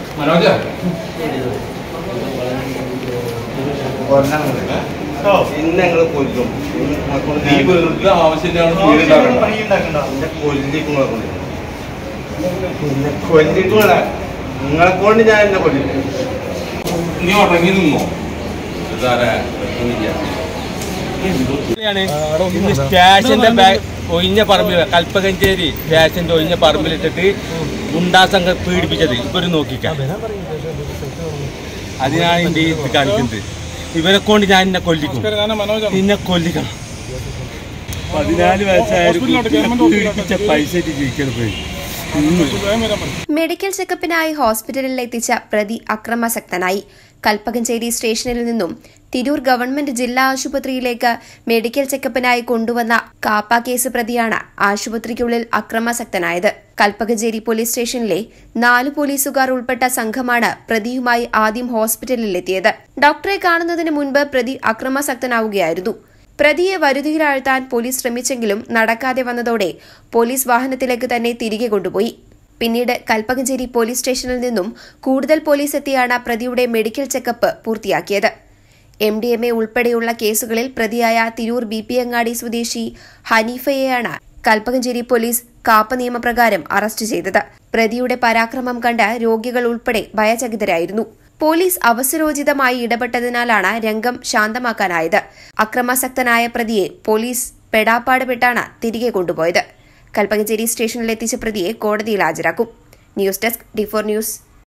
മനോജ ഇന്ന് ഞങ്ങൾ കൊല്ലും നീ വെറുതെ ആവശ്യമില്ലാതെ വീടുണ്ടാക്കണ്ട എന്നെ കൊല്ലിക്കും എന്നെ കൊല്ലിക്കും നിങ്ങളെ കൊണ്ട് ഞാൻ എന്നെ കൊല്ലില്ല നീ ഉറങ്ങി നിന്നോ ഇതാരാ ഇല്ല. ാണ് ഇന്ന് സ്റ്റേഷന്റെ ബാ- ഒഴിഞ്ഞ പറമ്പിൽ കൽപ്പകഞ്ചേരി സ്റ്റേഷന്റെ ഒഴിഞ്ഞ പറമ്പിലിട്ടിട്ട് ഗുണ്ടാ സംഘം പീഡിപ്പിച്ചത് ഇവര് നോക്കിക്കാം അതിനാണ് എന്റെ ഇത് കാണിക്കുന്നത് ഇവരെ കൊണ്ട് ഞാൻ എന്നെ കൊല്ലിക്കും നിന്നെ കൊല്ലിക്കണം പതിനാല് വയസ്സായ ഒരു കുട്ടിയെ പീഡിപ്പിച്ച പൈസ ജീവിക്കണം പോയി ഇന്ന് മെഡിക്കൽ ചെക്കപ്പിനായി ഹോസ്പിറ്റലിൽ എത്തിച്ച പ്രതി അക്രമാസക്തനായി കൽപ്പകഞ്ചേരി സ്റ്റേഷനിൽ നിന്നും തിരൂർ ഗവൺമെന്റ് ജില്ലാ ആശുപത്രിയിലേക്ക് മെഡിക്കൽ ചെക്കപ്പിനായി കൊണ്ടുവന്ന കാപ്പ കേസ് പ്രതിയാണ് ആശുപത്രിക്കുള്ളിൽ അക്രമാസക്തനായത് കൽപ്പകഞ്ചേരി പോലീസ് സ്റ്റേഷനിലെ നാല് പോലീസുകാർ ഉൾപ്പെട്ട സംഘമാണ് പ്രതിയുമായി ആദ്യം ഹോസ്പിറ്റലിലെത്തിയത് ഡോക്ടറെ കാണുന്നതിന് മുൻപ് പ്രതി അക്രമാസക്തനാവുകയായിരുന്നു പ്രതിയെ വരുതിയിലാഴ്ത്താൻ പോലീസ് ശ്രമിച്ചെങ്കിലും നടക്കാതെ വന്നതോടെ പോലീസ് വാഹനത്തിലേക്ക് തന്നെ തിരികെ കൊണ്ടുപോയി പിന്നീട് കൽപ്പകഞ്ചേരി പോലീസ് സ്റ്റേഷനിൽ നിന്നും കൂടുതൽ പോലീസ് എത്തിയാണ് പ്രതിയുടെ മെഡിക്കൽ ചെക്കപ്പ് പൂർത്തിയാക്കിയത് എം ഡി എം എ ഉൾപ്പെടെയുള്ള കേസുകളിൽ പ്രതിയായ തിരൂർ ബി പി അങ്ങാടി സ്വദേശി ഹനീഫയെയാണ് കൽപ്പകഞ്ചേരി പോലീസ് കാപ്പ നിയമപ്രകാരം അറസ്റ്റ് ചെയ്തത് പ്രതിയുടെ പരാക്രമം കണ്ട് രോഗികൾ ഉൾപ്പെടെ ഭയചകിതരായിരുന്നു പോലീസ് അവസരോചിതമായി ഇടപെട്ടതിനാലാണ് രംഗം ശാന്തമാക്കാനായത് അക്രമാസക്തനായ പ്രതിയെ പോലീസ് പെടാപ്പാട് പെട്ടാണ് തിരികെ കൊണ്ടുപോയത് കൽപ്പകഞ്ചേരി സ്റ്റേഷനിലെത്തിച്ച പ്രതിയെ കോടതിയിൽ ഹാജരാക്കും news desk D four news